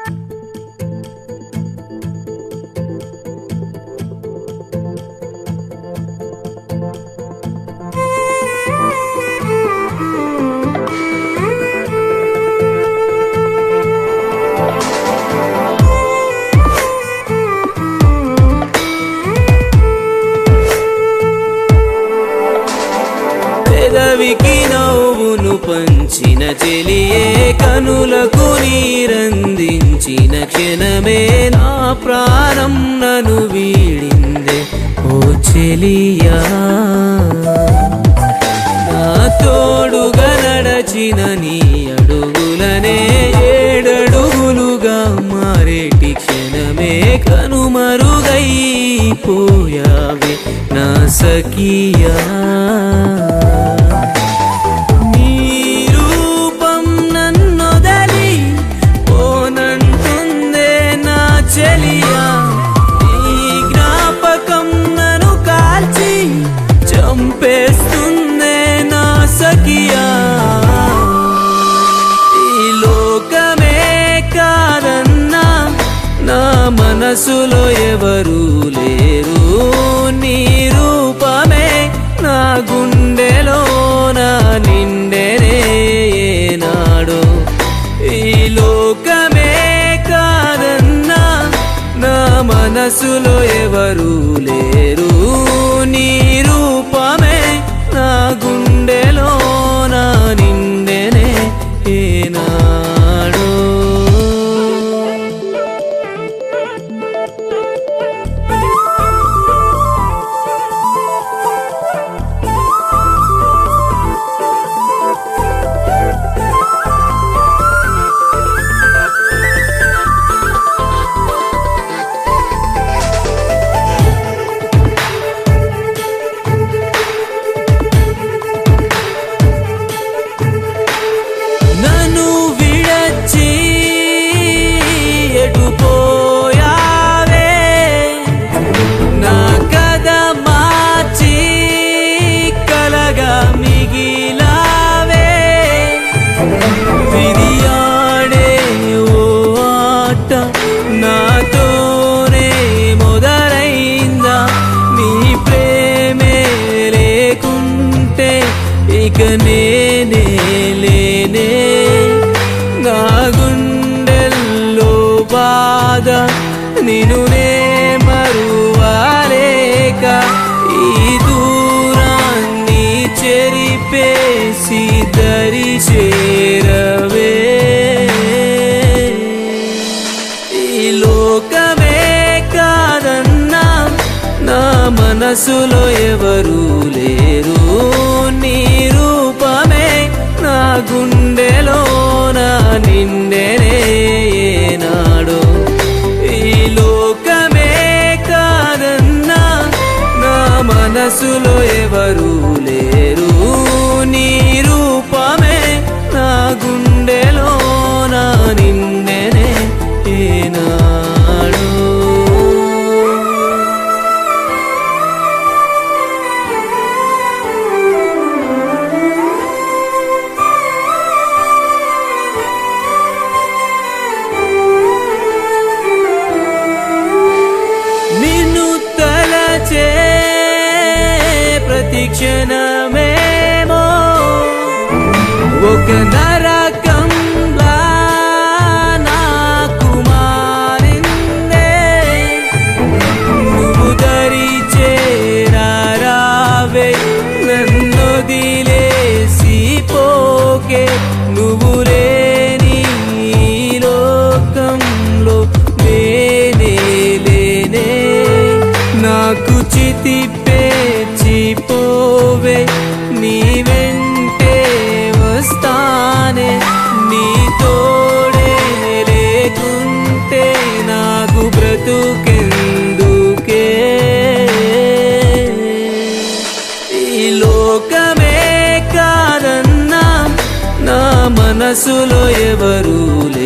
పెదవికి నవ్వును పంచిన చెలియే కనులకు నీరందించిన క్షణమే నా ప్రాణం నను వీడిందే ఓ చెలియా నా తోడుగా నడచిన నీ అడుగులనే ఏడడుగులుగా మారేటి క్షణమే కనుమరుగైపోయావే నా సఖియా నీ రూపం నన్నొదలి పోనంటుందే నా చెలియా నీ జ్ఞాపకం నన్ను కాల్చి చంపేస్తుందే నా సఖియా ఈ లోకమే కాదన్నా నా మనసులో ఎవరు లేరు నీ రూపమే నా గుండెలో నా నిండెనే ఏనాడు ఈ లోకమే కాదన్నా నా మనసులో ఎవరు లేరు నీ రూపమే నా గుండెలో నా నిండెనే ఏనాడు నన్ను విడచి ఎటు పోయావే నా కథ మార్చి కలగా మిగిలావే విధియాడే ఓ ఆట నాతోనే మొదలైందా నీ ప్రేమే లేకుంటే ఇక నేనే లేనే నా గుండెల్లో బాధ నిన్ను నే మరువాలేక ఈ దూరాన్ని చెరిపేసి దరి చేరవే ఈ లోకమే కాదన్నా నా మనసులో ఎవరు లేరు నీ రూపమే నా గుండెలో నా నిండెనే ఏనాడు ఈ లోకమే కాదన్నా నా మనసులో ఎవరు లేరు నీ రూపమే నా గుండెలో నా నిండెనే ఏనాడు నిన్ను తలచే ప్రతి క్షణమేమో ఒక నరకంలా నాకు మారిందే నువ్వు దరి చేరావే నన్నొదిలేసి పోకే నువ్వు లేని ఈ లోకంలో నేనే లేనే నాకు చితి పేర్చిపోవే నీ వెంటే వస్తానే నీ తోడే లేకుంటే నాకు బ్రతుకెందుకే ఈ లోకమే కాదన్నా నా మనసులో ఎవరు